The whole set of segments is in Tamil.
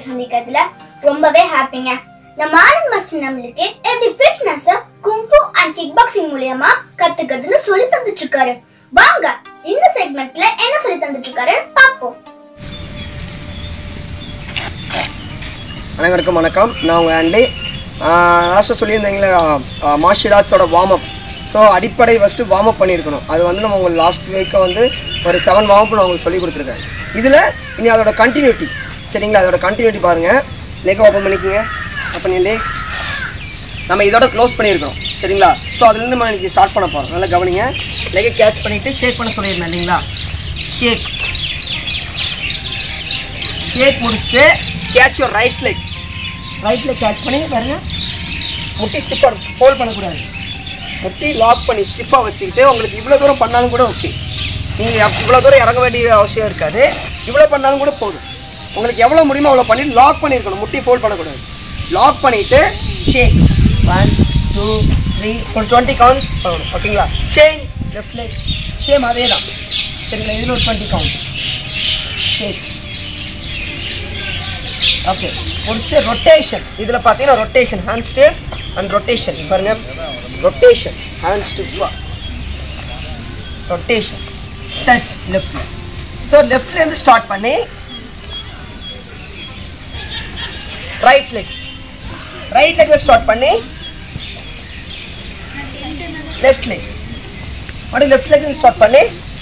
சந்திக்கிறதுல ரொம்பவே ஹாப்பிங்க நம்ம ஆனந்த் மாஸ்டர் நம்மளுக்கு எப்படி fitness kung fu and kick boxing மூலியமா கத்துக்கிறதுன்னு சொல்லி தந்துட்டு இருக்காரு வாங்க இந்த செக்மெண்ட்ல என்ன சொல்லி தந்துட்டு இருக்காரு பாப்போம் அனைவருக்கும் வணக்கம் நான் உங்கள் ஆண்டி லாஸ்ட்டாக சொல்லியிருந்தீங்களே மார்ஷியல் ஆர்ட்ஸோட வார்ம் அப் ஸோ அடிப்படை ஃபஸ்ட்டு வார்ம் அப் பண்ணியிருக்கணும் அது வந்து நம்ம உங்களுக்கு லாஸ்ட் வீக்கை வந்து ஒரு செவன் வார்ம் அப் நான் உங்களுக்கு சொல்லி கொடுத்துருக்கேன் இதில் இனி அதோட கண்டினியூட்டி சரிங்களா அதோட கண்டினியூட்டி பாருங்கள் லேக் ஓப்பன் பண்ணிக்கோங்க அப்போ நீ லேக் நம்ம இதோட க்ளோஸ் பண்ணியிருக்கோம் சரிங்களா ஸோ அதுலேருந்து நம்ம இன்னைக்கு ஸ்டார்ட் பண்ண போகிறோம் நல்லா கவனிங்க லெக்கை கேட்ச் பண்ணிவிட்டு ஷேக் பண்ண சொல்லியிருந்தேன் இல்லைங்களா ஷேக் ஷேக் முடிச்சுட்டு catch your right leg right leg catch பண்ணி பாருங்க முட்டி ஸ்டிஃபாக ஃபோல்ட் பண்ணக்கூடாது முட்டி லாக் பண்ணி ஸ்டிஃபாக வச்சுக்கிட்டு உங்களுக்கு இவ்வளோ தூரம் பண்ணாலும் கூட ஓகே நீங்கள் இவ்வளோ தூரம் இறங்க வேண்டிய அவசியம் இருக்காது இவ்வளோ பண்ணாலும் கூட போதும் உங்களுக்கு எவ்வளோ முடியுமோ அவ்வளோ பண்ணி லாக் பண்ணியிருக்கணும் முட்டி ஃபோல்ட் பண்ணக்கூடாது லாக் பண்ணிவிட்டு ஷேக் ஒன் டூ த்ரீ ஒரு டுவெண்ட்டி கவுண்ட்ஸ் பண்ணணும் ஓகேங்களா சேஞ்ச் லெஃப்ட் லெக் சேம் அதே தான் சரிங்களா இதில் ஒரு டுவெண்ட்டி கவுண்ட் ஷேக் ஓகே முடிச்சு ரொட்டேஷன் இதில் பார்த்தீங்கன்னா rotation hand stiff and rotation பாருங்க ரொட்டேஷன் ஹேண்ட் ஸ்டிஃபாக ரொட்டேஷன் டச் லெஃப்ட்ல ஸோ லெஃப்ட்லேருந்து ஸ்டார்ட் பண்ணி ரைட் லெக் ரைட் லெக்ல ஸ்டார்ட் பண்ணி லெஃப்ட் லெக் மறுபடியும் லெஃப்ட் லெக் ஸ்டார்ட் பண்ணி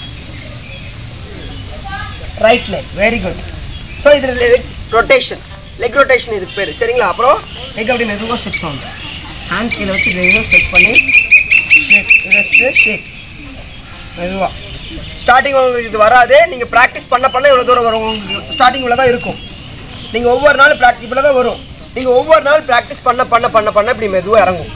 right leg very good so இதில் லெக் ரொட்டேஷன் லெக் ரொட்டேஷன் இதுக்கு பேர் சரிங்களா அப்புறம் லெக் அப்படி மெதுவாக ஸ்ட்ரெச் பண்ணணும் ஹேண்ட்ஸ் கீழே வச்சு மெதுவாக ஸ்ட்ரெச் பண்ணி ஷேக் ரெஸ்ட்டு ஷேக் மெதுவாக ஸ்டார்டிங் உங்களுக்கு இது வராது நீங்கள் ப்ராக்டிஸ் பண்ண பண்ண இவ்வளோ தூரம் வரும் உங்களுக்கு ஸ்டார்டிங் இவ்வளோ தான் இருக்கும் நீங்கள் ஒவ்வொரு நாள் ப்ராக்டிஸ் இவ்வளோ தான் வரும் நீங்கள் ஒவ்வொரு நாள் ப்ராக்டிஸ் பண்ண பண்ண பண்ண பண்ண இப்படி மெதுவாக இறங்கும்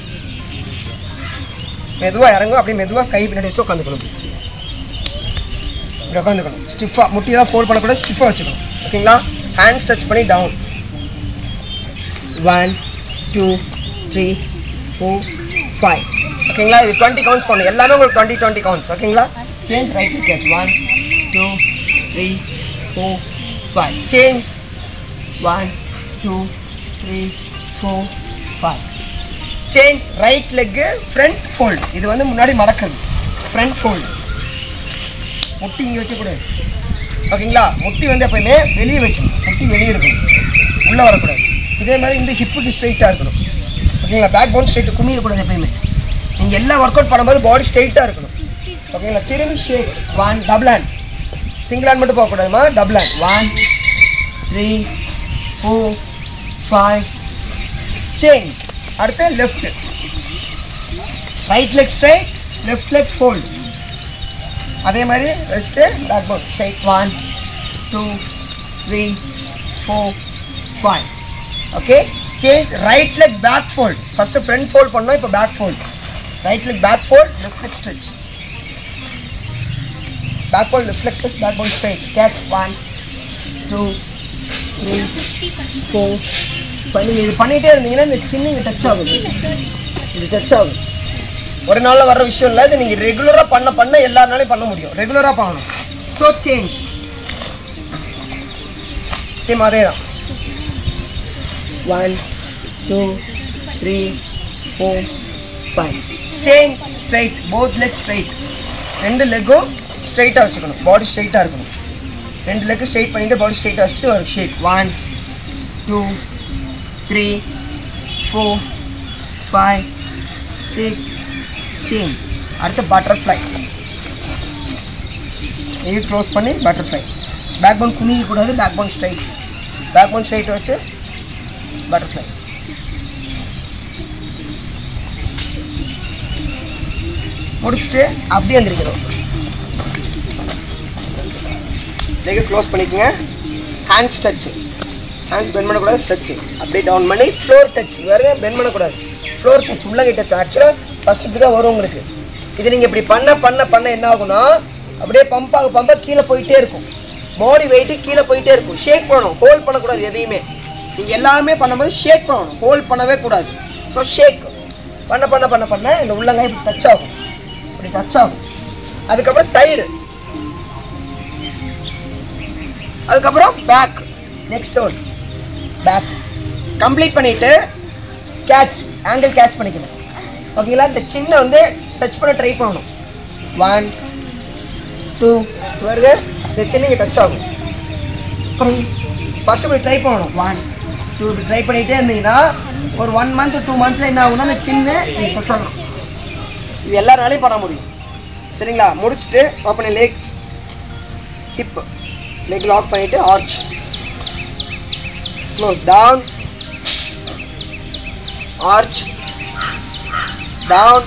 மெதுவாக இறங்கும் அப்படி மெதுவாக கை பின்னாடி வச்சு உட்காந்துக்கணும் இப்படி உட்காந்துக்கணும் ஸ்டிஃபாக முட்டியெல்லாம் ஃபோல்ட் பண்ணக்கூடாது ஸ்டிஃபாக வச்சுக்கணும் ஓகேங்களா ஹேண்ட் ஸ்ட்ரெச் பண்ணி down one two three four five ஓகேங்களா இது டுவெண்ட்டி கவுண்ட்ஸ் பண்ணணும் எல்லாமே உங்களுக்கு டுவெண்ட்டி டுவெண்ட்டி கவுண்ட்ஸ் ஓகேங்களா change right catch one two three four five change one two three four five change right leg front fold இது வந்து முன்னாடி மடக்குது ஃப்ரண்ட் ஃபோல்டு முட்டி இங்கே வைக்கக்கூடாது ஓகேங்களா முட்டி வந்து எப்பயுமே வெளியே வைக்கணும் முட்டி வெளியே இருக்கணும் உள்ளே வரக்கூடாது இதே மாதிரி இந்த ஹிப்புக்கு ஸ்ட்ரைட்டாக இருக்கணும் ஓகேங்களா பேக் போன் ஸ்ட்ரைட்டு குமியக்கூடாது எப்பயுமே நீங்கள் எல்லா ஒர்க் அவுட் பண்ணும்போது பாடி ஸ்ட்ரைட்டாக இருக்கணும் ஓகேங்களா திரும்பி shake one double hand single hand மட்டும் போகக்கூடாதுமா double hand one three four five change அடுத்து left right leg straight left leg fold அதே மாதிரி rest backbone straight one two three four five okay change right leg back fold first front fold பண்ணோம் இப்போ back fold right leg back fold left leg stretch back fold left leg stretch backbone straight catch one two three four five நீங்கள் இது பண்ணிகிட்டே இருந்தீங்கன்னா இந்த சின்ன இங்கே டச் ஆகும் இது டச் ஆகும் ஒரு நாளில் வர்ற விஷயம் இல்லை இது நீங்கள் ரெகுலராக பண்ண பண்ண எல்லா நாளையும் பண்ண முடியும் ரெகுலராக பண்ணணும் ஸோ சேஞ்ச் சேம் அதே தான் one two three four five change straight both leg straight ரெண்டு லெக்கும் ஸ்ட்ரைட்டாக வச்சுக்கணும் பாடி ஸ்ட்ரைட்டாக இருக்கணும் ரெண்டு லெக்கு ஸ்ட்ரைட் பண்ணிவிட்டு பாடி ஸ்ட்ரைட்டாக வச்சுட்டு ஒரு shake one two three four five six change அடுத்து பட்டர்ஃப்ளை இது க்ளோஸ் பண்ணி பட்டர்ஃப்ளை பேக் போன் குனியக்கூடாது backbone straight backbone straight வச்சு பட்டர்ஃப்ளை முடிச்சுட்டு அப்படியே எந்திரிக்கணும் லெக்கை க்ளோஸ் பண்ணிக்கோங்க ஹேண்ட்ஸ் டச்சு ஹேண்ட்ஸ் பெண்ட் பண்ணக்கூடாது ஸ்ட்ரெச்சு அப்படியே டவுன் பண்ணி ஃப்ளோர் டச் வேறு பெண்ட் பண்ணக்கூடாது ஃப்ளோர் டச் உள்ளங்கை டச் ஆக்சுவலாக ஃபஸ்ட் இப்படி தான் வரும் உங்களுக்கு இது நீங்கள் இப்படி பண்ண பண்ண பண்ண என்ன ஆகும்னா அப்படியே பம்ப் ஆக பம்ப கீழே போயிட்டே இருக்கும் பாடி வெயிட்டு கீழே போயிட்டே இருக்கும் ஷேக் பண்ணணும் ஹோல்ட் பண்ணக்கூடாது எதையுமே நீங்கள் எல்லாமே பண்ணும்போது ஷேக் பண்ணணும் ஹோல்ட் பண்ணவே கூடாது ஸோ ஷேக் பண்ண பண்ண பண்ண பண்ண இந்த உள்ளங்கை இப்படி டச் ஆகும் இப்படி டச் ஆகும் அதுக்கப்புறம் சைடு அதுக்கப்புறம் back next one back complete பண்ணிவிட்டு கேட்ச் ஆங்கிள் கேட்ச் பண்ணிக்கணும் ஓகேங்களா இந்த சின்ன வந்து டச் பண்ண ட்ரை பண்ணணும் ஒன் டூ வருது இந்த சின்ன இங்கே டச் ஆகும் த்ரீ ஃபஸ்ட்டு இப்படி ட்ரை பண்ணணும் ஒன் டூ இப்படி ட்ரை பண்ணிகிட்டே இருந்தீங்கன்னா ஒரு ஒன் மந்த் டூ மந்த்ஸில் என்ன ஆகும்னா அந்த சின்ன டச் ஆகும் இது எல்லாராலையும் பண்ண முடியும் சரிங்களா முடிச்சுட்டு open leg hip leg lock பண்ணிவிட்டு arch close down arch down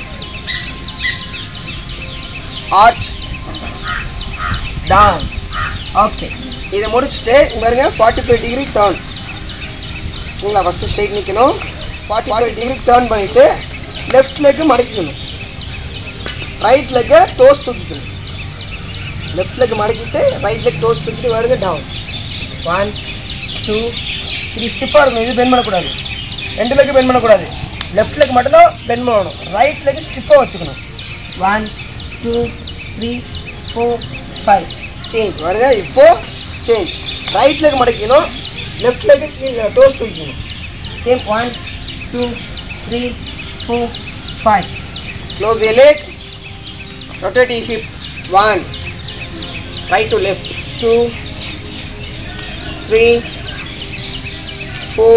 arch down okay இதை முடிச்சுட்டு இங்க பாருங்க ஃபார்ட்டி ஃபைவ் டிகிரி டேர்ன் சரிங்களா ஃபஸ்ட்டு ஸ்ட்ரைட் நிற்கணும் ஃபார்ட்டி ஃபைவ் டிகிரி டேர்ன் பண்ணிவிட்டு லெஃப்ட் லெக்கு மடக்கிக்கணும் ரைட் லெக்கை டோஸ் தூக்கிக்கணும் லெஃப்ட் லெக் மடக்கிட்டு ரைட் லெக் டோஸ் தூக்கிட்டு வருங்க டவுன் ஒன் டூ த்ரீ ஸ்டிஃபாக இருக்கணும் இது பெண்ட் பண்ணக்கூடாது ரெண்டு லெக்கு பெண்ட் பண்ணக்கூடாது லெஃப்ட் லெக் மட்டும்தான் பெண்ட் பண்ணணும் ரைட் லெக் ஸ்டிஃபாக வச்சுக்கணும் one two three four five change வருங்க இப்போ சேஞ்ச் ரைட் லெக் மடக்கணும் லெஃப்ட் லெக் டோஸ் தூக்கிக்கணும் same one two three four five close a leg rotate your hip one right to left two three four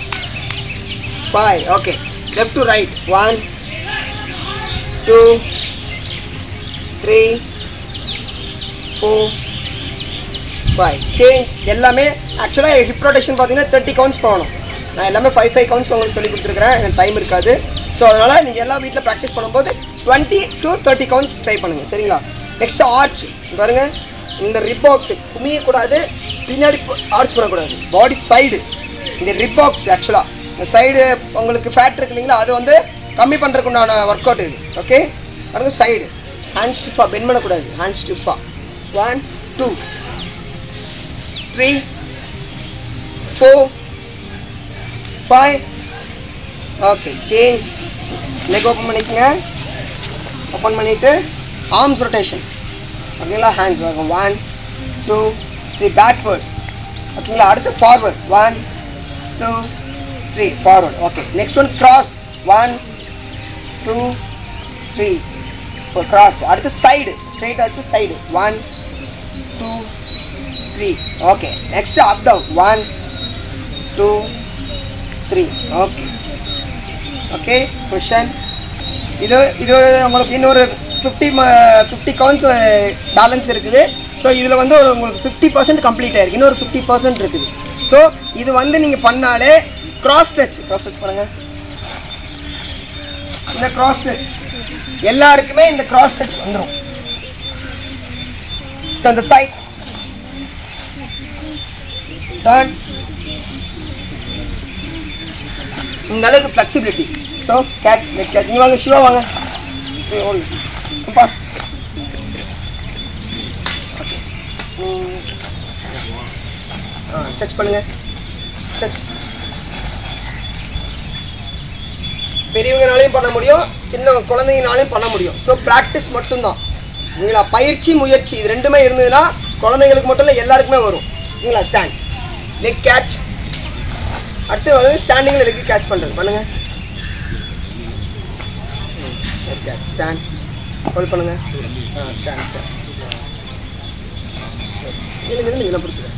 five okay left to right one two three four five change எல்லாமே ஆக்சுவலாக ஹிப் ரொட்டேஷன் பார்த்தீங்கன்னா தேர்ட்டி கவுண்ட்ஸ் போகணும் நான் எல்லாமே ஃபைவ் ஃபைவ் கவுண்ட்ஸ் உங்களுக்கு சொல்லி கொடுத்துருக்கிறேன் எனக்கு டைம் இருக்காது ஸோ அதனால் நீங்கள் எல்லா வீட்டில் ப்ராக்டிஸ் பண்ணும்போது twenty to thirty counts try பண்ணுங்கள் சரிங்களா நெக்ஸ்ட் ஆர்ச் பாருங்க இந்த ரிப்பாக்ஸ் குமியக்கூடாது பின்னாடி ஆர்ச் பண்ணக்கூடாது பாடி சைடு இந்த ரிப்பாக்ஸ் ஆக்சுவலாக இந்த சைடு உங்களுக்கு ஃபேட் இருக்கு இல்லைங்களா அது வந்து கம்மி பண்ணுறதுக்கு உண்டான ஒர்க் அவுட் இது ஓகே பாருங்க சைடு ஹேண்ட் ஸ்டிஃபாக பெண்ட் பண்ணக்கூடாது ஹேண்ட் ஸ்டிஃபாக one two three four five okay change leg open பண்ணிக்கோங்க ஓப்பன் பண்ணிவிட்டு ஆர்ம்ஸ் ரொட்டேஷன் ஓகேங்களா ஹேண்ட்ஸ் வரும் ஒன் டூ த்ரீ பேக்வேர்ட் ஓகேங்களா அடுத்து forward one two three forward okay next one cross one two three ஒரு கிராஸ் அடுத்து சைடு ஸ்ட்ரெயிட் ஆச்சு side one two three okay next up down one two three okay okay question இது இது உங்களுக்கு இன்னொரு ஃபிஃப்டி ஃபிஃப்டி கவுண்ட்ஸ் பேலன்ஸ் இருக்குது ஸோ இதில் வந்து ஒரு உங்களுக்கு ஃபிஃப்டி பர்சன்ட் கம்ப்ளீட் ஆயிருக்கு இன்னொரு ஃபிஃப்டி பர்சன்ட் இருக்குது ஸோ இது வந்து நீங்கள் பண்ணாலே கிராஸ் டச் கிராஸ் டச் பண்ணுங்க இந்த கிராஸ் டச் எல்லாருக்குமே இந்த கிராஸ் டச் வந்துடும் அந்த சைட் டர்ன் இந்த அளவுக்கு flexibility so catch leg catch இங்கே வாங்க சிவா வாங்க சரி ஓல் பாஸ் ஆ ஸ்ட்ரெச் பண்ணுங்க ஸ்ட்ரெச் பெரியவங்கனாலையும் பண்ண முடியும் சின்ன குழந்தைங்கனாலையும் பண்ண முடியும் ஸோ ப்ராக்டிஸ் மட்டும்தான் சரிங்களா பயிற்சி முயற்சி இது ரெண்டுமே இருந்ததுன்னா குழந்தைங்களுக்கு மட்டும் இல்லை எல்லாருக்குமே வரும் சரிங்களா ஸ்டாண்ட் லெக் கேட்ச் அடுத்து வந்து ஸ்டாண்டிங்கில் லெக் கேட்ச் பண்ணுறது பண்ணுங்க லெக் கேட்ச் ஸ்டாண்ட் ஹோல்ட் பண்ணுங்க ஆ ஸ்டாண்ட் ஸ்டாண்ட் இல்லைங்க நீங்கள் பிடிச்சிக்கிறேன்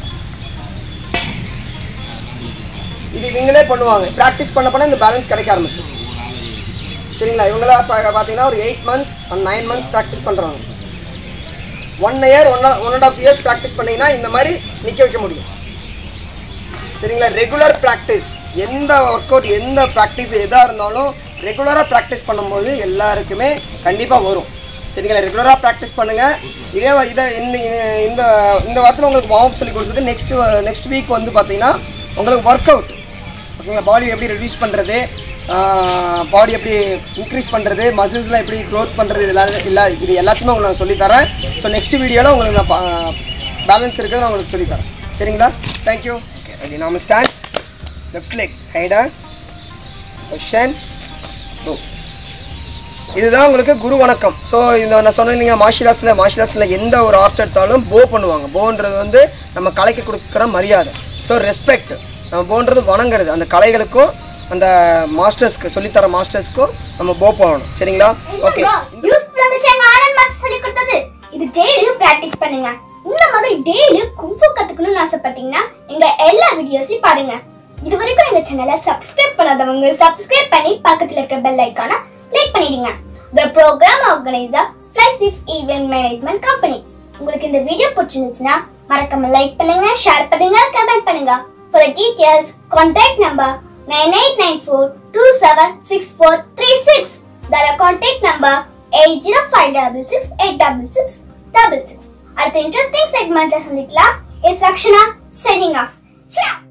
இது இவங்களே பண்ணுவாங்க ப்ராக்டிஸ் பண்ண பண்ண இந்த பேலன்ஸ் கிடைக்க ஆரம்பிச்சு சரிங்களா இவங்களா பா- பார்த்தீங்கன்னா ஒரு eight months one nine months practice பண்ணுறாங்க one year one one and half years practice பண்ணீங்கன்னா இந்த மாதிரி நிற்க வைக்க முடியும் சரிங்களா ரெகுலர் ப்ராக்டிஸ் எந்த ஒர்க் அவுட் எந்த ப்ராக்டிஸ் எதாக இருந்தாலும் ரெகுலராக ப்ராக்டிஸ் பண்ணும்போது எல்லாருக்குமே கண்டிப்பாக வரும் சரிங்களா ரெகுலராக ப்ராக்டிஸ் பண்ணுங்கள் இதே வ- இதை இந்த இந்த இந்த வாரத்தில் உங்களுக்கு வார்ம் சொல்லி கொடுத்துட்டு நெக்ஸ்ட் நெக்ஸ்ட் வீக் வந்து பார்த்தீங்கன்னா உங்களுக்கு ஒர்க் அவுட் ஓகேங்களா பாடி எப்படி ரெடியூஸ் பண்ணுறது பாடி எப்படி இன்க்ரீஸ் பண்ணுறது மசில்ஸ்லாம் எப்படி க்ரோத் பண்ணுறது இதெல்லாம் இல்லை இது எல்லாத்தையுமே உங்களுக்கு நான் சொல்லித்தரேன் ஸோ நெக்ஸ்ட் வீடியோவில் உங்களுக்கு நான் பேலன்ஸ் இருக்கிறத நான் உங்களுக்கு சொல்லித்தரேன் சரிங்களா தேங்க்யூ ஓகே ரெடி நாம ஸ்டாண்ட் லெஃப்ட் லெக் ஹைடா கொஷன் கோ இதுதான் உங்களுக்கு குரு வணக்கம் ஸோ இந்த நான் சொன்னேன் இல்லைங்க மார்ஷியல் ஆர்ட்ஸில் மார்ஷியல் ஆர்ட்ஸில் எந்த ஒரு ஆர்ட் எடுத்தாலும் போ பண்ணுவாங்க போன்றது வந்து நம்ம கலைக்கு கொடுக்குற மரியாதை ஸோ ரெஸ்பெக்ட் நம்ம போன்றது வணங்குறது அந்த கலைகளுக்கும் அந்த மாஸ்டர்ஸ்க்கு சொல்லித்தர மாஸ்டர்ஸ்க்கும் நம்ம போ போகணும் சரிங்களா ஓகே யூஸ்ஃபுல் இருந்துச்சு எங்க ஆனந்த் மாஸ்டர் சொல்லி கொடுத்தது இது டெய்லியும் பிராக்டிஸ் பண்ணுங்க இந்த மாதிரி டெய்லியும் குங்ஃபு கத்துக்கணும்னு ஆசைப்பட்டீங்கன்னா எங்க எல்லா வீடியோஸையும் பாருங்க இது வரைக்கும் எங்க சேனலை சப்ஸ்கிரைப் பண்ணாதவங்க சப்ஸ்கிரைப் பண்ணி பக்கத்துல இருக்கிற பெல் ஐக்கானை கிளிக் பண்ணிடுங்க The program organizer Flightfix Event Management Company உங்களுக்கு இந்த வீடியோ பிடிச்சிருந்துச்சுன்னா மறக்காம லைக் பண்ணுங்க ஷேர் பண்ணுங்க கமெண்ட் பண்ணுங்க For the details, contact number 9894276436. The contact number 8056686666. அடுத்த இன்ட்ரெஸ்டிங் செக்மெண்ட்டை சந்திக்கலாம் இட்ஸ் அக்ஷனா சென்னிங் ஆஃப்